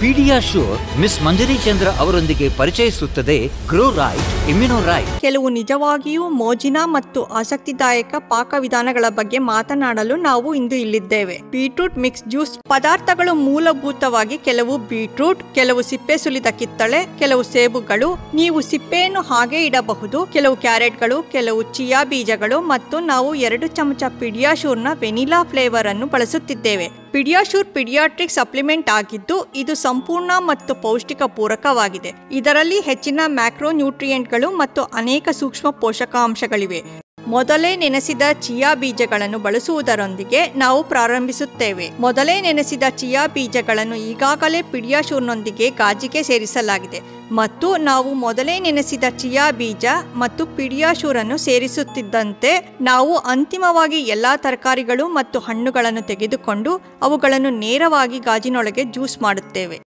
ಪೀಡಿಯಾಶೂರ್ miss ಮಂಜರಿ ಚಂದ್ರ ಅವರೊಂದಿಗೆ ಪರಿಚಯಿಸುತ್ತದೆ grow right immuno right ಕೆಲವು ನಿಜವಾಗಿಯೂ ಮೋಜಿನ ಮತ್ತು ಆಸಕ್ತಿದಾಯಕ ಪಾಕವಿಧಾನಗಳ ಬಗ್ಗೆ ಮಾತನಾಡಲು ನಾವು ಇಂದು ಇಲ್ಲಿದ್ದೇವೆ ಬೀಟ್ರೂಟ್ ಮಿಕ್ಸ್ ಜ್ಯೂಸ್ ಪದಾರ್ಥಗಳು ಮೂಲಭೂತವಾಗಿ ಕೆಲವು ಬೀಟ್ರೂಟ್ ಕೆಲವು ಸಿಪ್ಪೆ ಸುಲಿದ ಕಿತ್ತಳೆ ಕೆಲವು ಸೇಬುಗಳು ನೀವು ಸಿಪ್ಪೆಯನ್ನು ಹಾಗೆ ಇಡಬಹುದು ಕೆಲವು ಕ್ಯಾರೆಟ್ಗಳು ಕೆಲವು ಚಿಯಾ ಬೀಜಗಳು ಮತ್ತು ನಾವು ಎರಡು ಚಮಚ ಪಿಡಿಯಾಶೂರ್ನ ವೆನಿಲಾ ಫ್ಲೇವರ್ ಅನ್ನು ಬಳಸುತ್ತಿದ್ದೇವೆ ಪಿಡಿಯಾಶೂರ್ ಪಿಡಿಯಾಟ್ರಿಕ್ ಸಪ್ಲಿಮೆಂಟ್ ಆಗಿದ್ದು ಇದು ಸಂಪೂರ್ಣ ಮತ್ತು ಪೌಷ್ಟಿಕ ಪೂರಕವಾಗಿದೆ ಇದರಲ್ಲಿ ಹೆಚ್ಚಿನ ಮ್ಯಾಕ್ರೋ ನ್ಯೂಟ್ರಿಯೆಂಟ್ಗಳು ಮತ್ತು ಅನೇಕ ಸೂಕ್ಷ್ಮ ಪೋಷಕಾಂಶಗಳಿವೆ ಮೊದಲೇ ನೆನೆಸಿದ ಚಿಯಾ ಬೀಜಗಳನ್ನು ಬಳಸುವುದರೊಂದಿಗೆ ನಾವು ಪ್ರಾರಂಭಿಸುತ್ತೇವೆ ಮೊದಲೇ ನೆನೆಸಿದ ಚಿಯಾ ಬೀಜಗಳನ್ನು ಈಗಾಗಲೇ ಪಿಡಿಯಾಶೂರ್ನೊಂದಿಗೆ ಗಾಜಿಗೆ ಸೇರಿಸಲಾಗಿದೆ ಮತ್ತು ನಾವು ಮೊದಲೇ ನೆನೆಸಿದ ಚಿಯಾ ಬೀಜ ಮತ್ತು ಪಿಡಿಯಾಶೂರನ್ನು ಸೇರಿಸುತ್ತಿದ್ದಂತೆ ನಾವು ಅಂತಿಮವಾಗಿ ಎಲ್ಲಾ ತರಕಾರಿಗಳು ಮತ್ತು ಹಣ್ಣುಗಳನ್ನು ತೆಗೆದುಕೊಂಡು ಅವುಗಳನ್ನು ನೇರವಾಗಿ ಗಾಜಿನೊಳಗೆ ಜ್ಯೂಸ್ ಮಾಡುತ್ತೇವೆ